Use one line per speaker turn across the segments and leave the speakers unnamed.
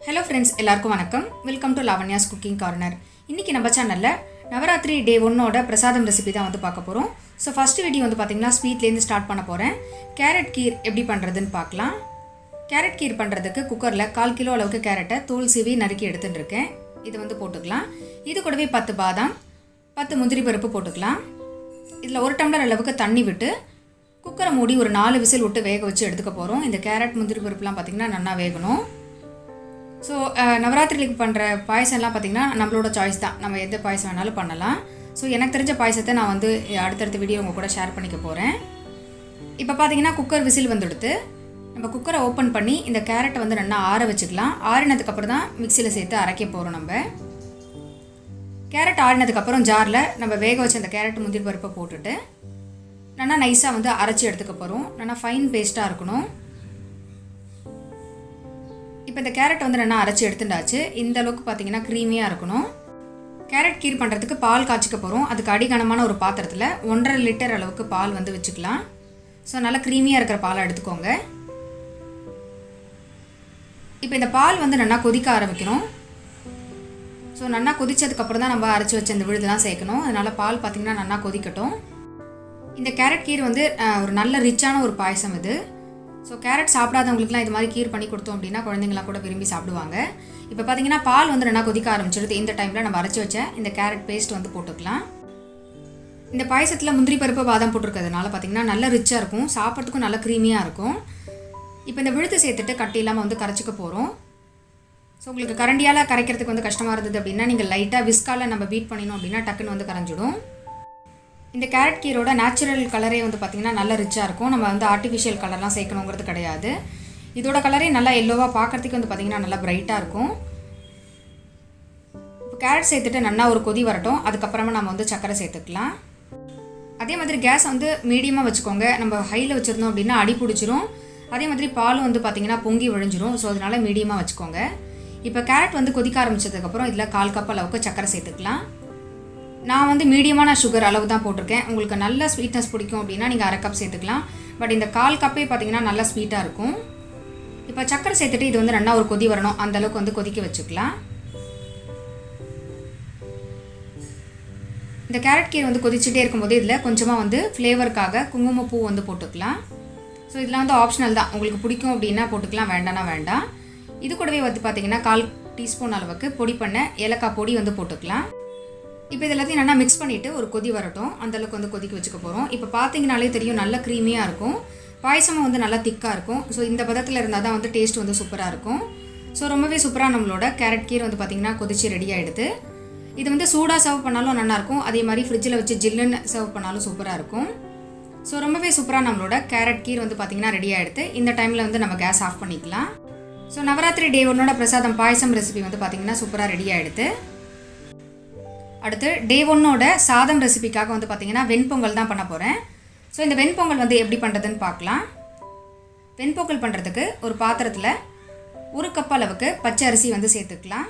hello friends எல்லாருக்கும் வணக்கம் welcome to Lavanya's cooking corner இன்றைக்கி நம்ம சேனலில் நவராத்திரி டே ஒன்னோட பிரசாதம் ரெசிபி தான் வந்து பார்க்க போகிறோம் ஸோ ஃபஸ்ட்டு வீடியோ வந்து பார்த்திங்கன்னா ஸ்வீட்லேருந்து ஸ்டார்ட் பண்ண போகிறேன் கேரட் கீர் எப்படி பண்ணுறதுன்னு பார்க்கலாம் கேரட் கீர் பண்ணுறதுக்கு குக்கரில் கால் கிலோ அளவுக்கு கேரட்டை தோல் சீவி நறுக்கி எடுத்துட்டு இருக்கேன் இது வந்து போட்டுக்கலாம் இது கூடவே பத்து பாதாம் பத்து முந்திரி பருப்பு போட்டுக்கலாம் இதில் ஒரு டம்ளர் அளவுக்கு தண்ணி விட்டு குக்கரை மூடி ஒரு நாலு விசில் விட்டு வேக வச்சு எடுத்துக்க போகிறோம் இந்த கேரட் முந்திரி பருப்புலாம் பார்த்திங்கன்னா நல்லா வேகணும் ஸோ நவராத்திரிக்கு பண்ணுற பாயசம்லாம் பார்த்திங்கன்னா நம்மளோட சாய்ஸ் தான் நம்ம எந்த பாயசம் வேணாலும் பண்ணலாம் ஸோ எனக்கு தெரிஞ்ச பாயசத்தை நான் வந்து அடுத்தடுத்த வீடியோ உங்கள் கூட ஷேர் பண்ணிக்க போகிறேன் இப்போ பார்த்தீங்கன்னா குக்கர் விசில் வந்துடுத்து நம்ம குக்கரை ஓப்பன் பண்ணி இந்த கேரட்டை வந்து நல்லா ஆற வச்சுக்கலாம் ஆறினதுக்கப்புறம் தான் மிக்சியில் சேர்த்து அரைக்க போகிறோம் நம்ம கேரட் ஆறினதுக்கப்புறம் ஜாரில் நம்ம வேக வச்ச அந்த கேரட் முந்திரி பருப்பை போட்டுட்டு நல்லா நைஸாக வந்து அரைச்சி எடுத்துக்க போகிறோம் நல்லா ஃபைன் பேஸ்ட்டாக இருக்கணும் இப்போ இந்த கேரட் வந்து நல்லா அரைச்சி எடுத்துட்டாச்சு இந்த அளவுக்கு பார்த்தீங்கன்னா க்ரீமியாக இருக்கணும் கேரட் கீர் பண்ணுறதுக்கு பால் காய்ச்சிக்க போகிறோம் அதுக்கு அடிகனமான ஒரு பாத்திரத்தில் ஒன்றரை லிட்டர் அளவுக்கு பால் வந்து வச்சுக்கலாம் ஸோ நல்லா க்ரீமியாக இருக்கிற பாலை எடுத்துக்கோங்க இப்போ இந்த பால் வந்து நல்லா கொதிக்க ஆரம்பிக்கணும் ஸோ நல்லா கொதிச்சதுக்கப்புறம் தான் நம்ம அரைச்சி வச்ச இந்த விழுதுலாம் சேர்க்கணும் அதனால் பால் பார்த்திங்கன்னா நல்லா கொதிக்கட்டும் இந்த கேரட் கீர் வந்து அஹ், ஒரு நல்ல ரிச்சான ஒரு பாயசம் இது ஸோ கேரட் சாப்பிடாதவங்களுக்குலாம் இது மாதிரி கீர் பண்ணி கொடுத்தோம் அப்படின்னா குழந்தைங்களாம் கூட விரும்பி சாப்பிடுவாங்க இப்போ பார்த்தீங்கன்னா பால் வந்து நல்லா கொதிக்க ஆரம்பிச்சிடுது இந்த டைமில் நம்ம அரைச்சி வச்ச இந்த கேரட் பேஸ்ட் வந்து போட்டுக்கலாம் இந்த பாயசத்தில் முந்திரி பருப்பு பாதாம் போட்டிருக்கிறதுனால பார்த்தீங்கன்னா நல்ல ரிச்சாக இருக்கும் சாப்பிட்றதுக்கும் நல்ல க்ரீமியாக இருக்கும் இப்போ இந்த விழுத்து சேர்த்துட்டு கட்டி இல்லாமல் வந்து கரைச்சிக்க போகிறோம் ஸோ உங்களுக்கு கரண்டியால் கரைக்கிறதுக்கு வந்து கஷ்டமாக இருந்தது அப்படின்னா நீங்கள் லைட்டாக விஸ்கால நம்ம பீட் பண்ணினோம் அப்படின்னா டக்குன்னு வந்து கரைஞ்சிடும் இந்த கேரட் கீரோட நேச்சுரல் கலரே வந்து பார்த்திங்கன்னா நல்ல ரிச்சாக இருக்கும் நம்ம வந்து ஆர்டிஃபிஷியல் கலர்லாம் சேர்க்கணுங்கிறது கிடையாது இதோட கலரே நல்லா எல்லோவாக பார்க்குறதுக்கு வந்து பார்த்திங்கன்னா நல்லா பிரைட்டாக இருக்கும் இப்போ கேரட் சேர்த்துட்டு நல்லா ஒரு கொதி வரட்டும் அதுக்கப்புறமா நம்ம வந்து சர்க்கரை சேர்த்துக்கலாம் அதே மாதிரி கேஸ் வந்து மீடியமாக வச்சுக்கோங்க நம்ம ஹையில் வச்சுருந்தோம் அப்படின்னா அடி பிடிச்சிரும் அதே மாதிரி பாலும் வந்து பார்த்திங்கன்னா பொங்கி விழிஞ்சிரும் ஸோ அதனால் மீடியமாக வச்சுக்கோங்க இப்போ கேரட் வந்து கொதிக்க ஆரம்பிச்சதுக்கப்புறம் இதில் கால் கப் அளவுக்கு சர்க்கரை சேர்த்துக்கலாம் நான் வந்து மீடியமான சுகர் அளவு தான் போட்டிருக்கேன் உங்களுக்கு நல்ல ஸ்வீட்னஸ் பிடிக்கும் அப்படின்னா நீங்கள் அரை கப் சேர்த்துக்கலாம் பட் இந்த கால் கப்பே பார்த்தீங்கன்னா நல்லா ஸ்வீட்டாக இருக்கும் இப்போ சர்க்கரை சேர்த்துட்டு இது வந்து நல்லா ஒரு கொதி வரணும் அந்த அளவுக்கு வந்து கொதிக்க வச்சுக்கலாம் இந்த கேரட் கீர் வந்து கொதிச்சுட்டே இருக்கும்போது இதில் கொஞ்சமாக வந்து ஃப்ளேவருக்காக குங்குமப்பூ வந்து போட்டுக்கலாம் ஸோ இதெல்லாம் வந்து ஆப்ஷனல் தான் உங்களுக்கு பிடிக்கும் அப்படின்னா போட்டுக்கலாம் வேண்டாம்னா வேண்டாம் இது கூடவே வந்து பார்த்தீங்கன்னா கால் டீஸ்பூன் அளவுக்கு பொடி பண்ண ஏலக்காய் பொடி வந்து போட்டுக்கலாம் இப்போ இது எல்லாத்தையும் நல்லா மிக்ஸ் பண்ணிவிட்டு ஒரு கொதி வரட்டும் அந்த அளவுக்கு வந்து கொதிக்க வச்சுக்க போகிறோம் இப்போ பார்த்தீங்கனாலே தெரியும் நல்ல க்ரீமியாக இருக்கும் பாயசமும் வந்து நல்லா திக்காக இருக்கும் ஸோ இந்த பதத்தில் இருந்தால் தான் வந்து டேஸ்ட் வந்து சூப்பராக இருக்கும் ஸோ ரொம்பவே சூப்பராக நம்மளோட கேரட் கீர் வந்து பார்த்திங்கன்னா கொதிச்சு ரெடி ஆகிடுது இது வந்து சூடாக சர்வ் பண்ணாலும் நல்லாயிருக்கும் அதே மாதிரி ஃப்ரிட்ஜில் வச்சு ஜில்லுன்னு சர்வ் பண்ணாலும் சூப்பராக இருக்கும் ஸோ ரொம்பவே சூப்பராக நம்மளோட கேரட் கீர் வந்து பார்த்திங்கன்னா ரெடி ஆகிடுது இந்த டைமில் வந்து நம்ம கேஸ் ஆஃப் பண்ணிக்கலாம் ஸோ நவராத்திரி டே ஒன்னோட பிரசாதம் பாயசம் ரெசிபி வந்து பார்த்திங்கன்னா சூப்பராக ரெடி ஆகிடுது அடுத்து டே ஒன்னோட சாதம் ரெசிபிக்காக வந்து பார்த்திங்கன்னா வெண்பொங்கல் தான் பண்ண போகிறேன் ஸோ இந்த வெண்பொங்கல் வந்து எப்படி பண்ணுறதுன்னு பார்க்கலாம் வெண்பொங்கல் பண்ணுறதுக்கு ஒரு பாத்திரத்தில் ஒரு கப் அளவுக்கு பச்சை அரிசி வந்து சேர்த்துக்கலாம்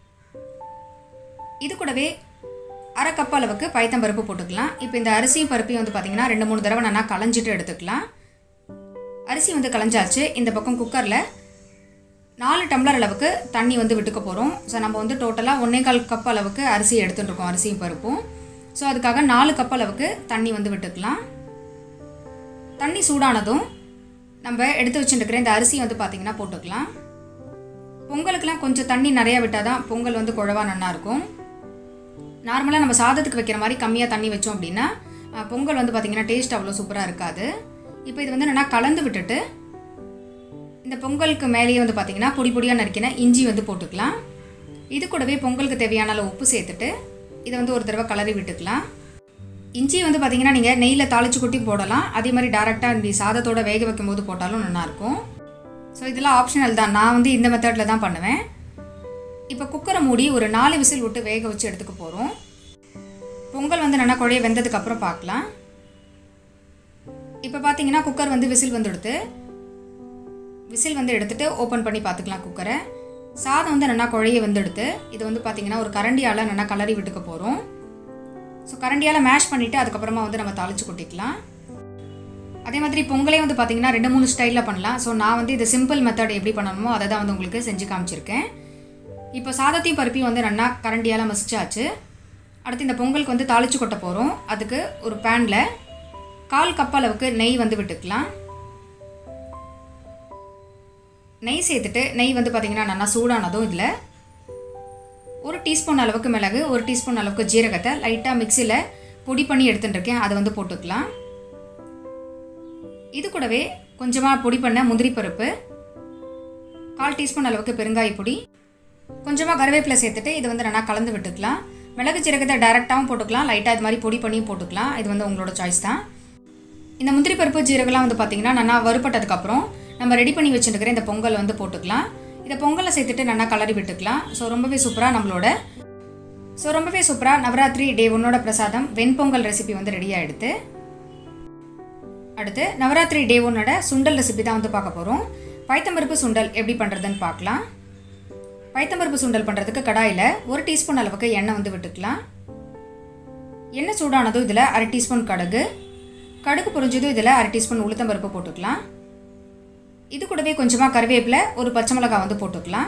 இது கூடவே அரை கப் அளவுக்கு பைத்தம்பருப்பு போட்டுக்கலாம் இப்போ இந்த அரிசியும் பருப்பையும் வந்து பார்த்திங்கன்னா ரெண்டு மூணு தடவை நல்லா களைஞ்சிட்டு எடுத்துக்கலாம் அரிசி வந்து களைஞ்சாச்சு இந்த பக்கம் குக்கரில் நாலு டம்ளர் அளவுக்கு தண்ணி வந்து விட்டுக்க போகிறோம் ஸோ நம்ம வந்து டோட்டலாக ஒன்றே கால் கப் அளவுக்கு அரிசி எடுத்துகிட்டு இருக்கோம் அரிசியும் பருப்பும் ஸோ அதுக்காக நாலு கப் அளவுக்கு தண்ணி வந்து விட்டுக்கலாம் தண்ணி சூடானதும் நம்ம எடுத்து வச்சுட்டுருக்கிற இந்த அரிசி வந்து பார்த்திங்கன்னா போட்டுக்கலாம் பொங்கலுக்கெல்லாம் கொஞ்சம் தண்ணி நிறையா விட்டால் தான் பொங்கல் வந்து குழவா நல்லா இருக்கும் நார்மலாக நம்ம சாதத்துக்கு வைக்கிற மாதிரி கம்மியாக தண்ணி வச்சோம் அப்படின்னா அஹ், பொங்கல் வந்து பார்த்திங்கன்னா டேஸ்ட் அவ்வளோ சூப்பராக இருக்காது இப்போ இது வந்து நல்லா கலந்து விட்டுட்டு இந்த பொங்கலுக்கு மேலேயே வந்து பார்த்திங்கன்னா பொடி பொடியாக நறுக்கின இஞ்சி வந்து போட்டுக்கலாம் இது கூடவே பொங்கலுக்கு தேவையான அளவு உப்பு சேர்த்துட்டு இதை வந்து ஒரு தடவை கலரி விட்டுக்கலாம் இஞ்சி வந்து பார்த்திங்கன்னா நீங்கள் நெய்யில் தாளிச்சு கொட்டி போடலாம் அதே மாதிரி டேரெக்டாக இந்த சாதத்தோட வேக வைக்கும் போது போட்டாலும் நல்லாயிருக்கும் ஸோ இதெல்லாம் ஆப்ஷனல் தான் நான் வந்து இந்த மெத்தடில் தான் பண்ணுவேன் இப்போ குக்கரை மூடி ஒரு நாலு விசில் விட்டு வேக வச்சு எடுத்துக்க போகிறோம் பொங்கல் வந்து நல்லா குழைய வெந்ததுக்கப்புறம் பார்க்கலாம் இப்போ பார்த்தீங்கன்னா குக்கர் வந்து விசில் வந்து எடுத்து விசில் வந்து எடுத்துட்டு ஓப்பன் பண்ணி பார்த்துக்கலாம் குக்கரை சாதம் வந்து நல்லா குழைய வெந்தெடுத்து இது வந்து பார்த்தீங்கன்னா ஒரு கரண்டியால் நல்லா கலரி விட்டுக்க போகிறோம் ஸோ கரண்டியால் மேஷ் பண்ணிவிட்டு அதுக்கப்புறமா வந்து நம்ம தாளிச்சு கொட்டிக்கலாம் அதே மாதிரி பொங்கலே வந்து பார்த்தீங்கன்னா ரெண்டு மூணு ஸ்டைலில் பண்ணலாம் ஸோ நான் வந்து இது சிம்பிள் மெத்தட் எப்படி பண்ணணுமோ அதை தான் வந்து உங்களுக்கு செஞ்சு காமிச்சிருக்கேன் இப்போ சாதத்தையும் பருப்பையும் வந்து நல்லா கரண்டியால் மசிச்சாச்சு அடுத்து இந்த பொங்கலுக்கு வந்து தாளித்து கொட்ட போகிறோம் அதுக்கு ஒரு பேனில் கால் கப் அளவுக்கு நெய் வந்து விட்டுக்கலாம் நெய் சேர்த்துட்டு நெய் வந்து பார்த்திங்கன்னா நல்லா சூடானதும் இதில் ஒரு டீஸ்பூன் அளவுக்கு மிளகு ஒரு டீஸ்பூன் அளவுக்கு ஜீரகத்தை லைட்டாக மிக்சியில் பொடி பண்ணி எடுத்துட்டு இருக்கேன் அதை வந்து போட்டுக்கலாம் இது கூடவே கொஞ்சமாக பொடி பண்ண முந்திரி பருப்பு கால் டீஸ்பூன் அளவுக்கு பெருங்காய பொடி கொஞ்சமாக கருவேப்பிலை சேர்த்துட்டு இது வந்து நல்லா கலந்து விட்டுக்கலாம் மிளகு ஜீரகத்தை டைரெக்டாகவும் போட்டுக்கலாம் லைட்டாக இது மாதிரி பொடி பண்ணியும் போட்டுக்கலாம் இது வந்து உங்களோட சாய்ஸ் தான் இந்த முந்திரி பருப்பு ஜீரகம்லாம் வந்து பார்த்திங்கன்னா நல்லா வறுபட்டதுக்கப்புறம் நம்ம ரெடி பண்ணி வச்சுருக்கிற இந்த பொங்கல் வந்து போட்டுக்கலாம் இதை பொங்கலை சேர்த்துட்டு நல்லா கலரி விட்டுக்கலாம் ஸோ ரொம்பவே சூப்பராக நம்மளோட ஸோ ரொம்பவே சூப்பராக நவராத்திரி டே ஒன்னோட பிரசாதம் வெண்பொங்கல் ரெசிபி வந்து ரெடி ஆகிடுது அடுத்து நவராத்திரி டே ஒன்னோட சுண்டல் ரெசிபி தான் வந்து பார்க்க போகிறோம் பைத்தம்பருப்பு சுண்டல் எப்படி பண்ணுறதுன்னு பார்க்கலாம் பைத்தம்பருப்பு சுண்டல் பண்ணுறதுக்கு கடாயில் ஒரு டீஸ்பூன் அளவுக்கு எண்ணெய் வந்து விட்டுக்கலாம் எண்ணெய் சூடானதும் இதில் அரை டீஸ்பூன் கடுகு கடுகு பொரிஞ்சதும் இதில் அரை டீஸ்பூன் உளுத்தம்பருப்பு போட்டுக்கலாம் இது கூடவே கொஞ்சமாக கருவேப்பிலை ஒரு பச்சை மிளகாய் வந்து போட்டுக்கலாம்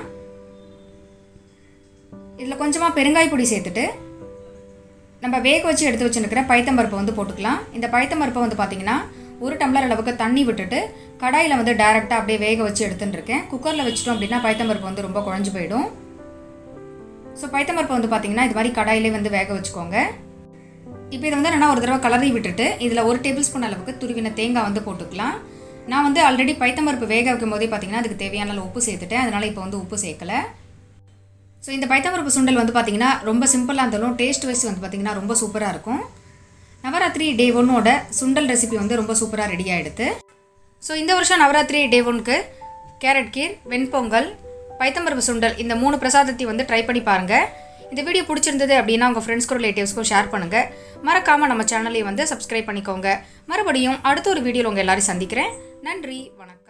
இதில் கொஞ்சமாக பெருங்காய பொடி சேர்த்துட்டு நம்ம வேக வச்சு எடுத்து வச்சுருக்கிற பைத்தம்பருப்பை வந்து போட்டுக்கலாம் இந்த பைத்தம்பருப்பை வந்து பார்த்திங்கன்னா ஒரு டம்ளர் அளவுக்கு தண்ணி விட்டுட்டு கடாயில் வந்து டைரெக்டாக அப்படியே வேக வச்சு எடுத்துன்னு இருக்கேன் குக்கரில் வச்சிட்டோம் அப்படின்னா பைத்தம்பருப்பு வந்து ரொம்ப குழஞ்சு போயிடும் ஸோ பைத்தம்பருப்பை வந்து பார்த்திங்கன்னா இது மாதிரி கடாயிலே வந்து வேக வச்சுக்கோங்க இப்போ இதை வந்து நான் ஒரு தடவை கலரி விட்டுட்டு இதில் ஒரு டேபிள் ஸ்பூன் அளவுக்கு துருவின தேங்காய் வந்து போட்டுக்கலாம் நான் வந்து ஆல்ரெடி பைத்தம்பருப்பு வேக வைக்கும் போதே பார்த்திங்கன்னா அதுக்கு தேவையான அளவு உப்பு சேர்த்துட்டேன் அதனால் இப்போ வந்து உப்பு சேர்க்கலை ஸோ இந்த பைத்தம்பருப்பு சுண்டல் வந்து பார்த்திங்கன்னா ரொம்ப சிம்பிளாக இருந்தாலும் டேஸ்ட் வைஸ் வந்து பார்த்திங்கன்னா ரொம்ப சூப்பராக இருக்கும் நவராத்திரி டே ஒன்னோட சுண்டல் ரெசிபி வந்து ரொம்ப சூப்பராக ரெடி ஆகிடுது ஸோ இந்த வருஷம் நவராத்திரி டே ஒன்க்கு கேரட் கீர் வெண்பொங்கல் பைத்தம்பருப்பு சுண்டல் இந்த மூணு பிரசாதத்தை வந்து ட்ரை பண்ணி பாருங்கள் இந்த வீடியோ பிடிச்சிருந்தது அப்படின்னா உங்கள் ஃப்ரெண்ட்ஸ்க்கும் ரிலேட்டிவ்ஸ்க்கும் ஷேர் பண்ணுங்கள் மறக்காமல் நம்ம சேனலையும் வந்து சப்ஸ்கிரைப் பண்ணிக்கோங்க மறுபடியும் அடுத்த ஒரு வீடியோவில் உங்கள் எல்லாரையும் சந்திக்கிறேன் நன்றி வணக்கம்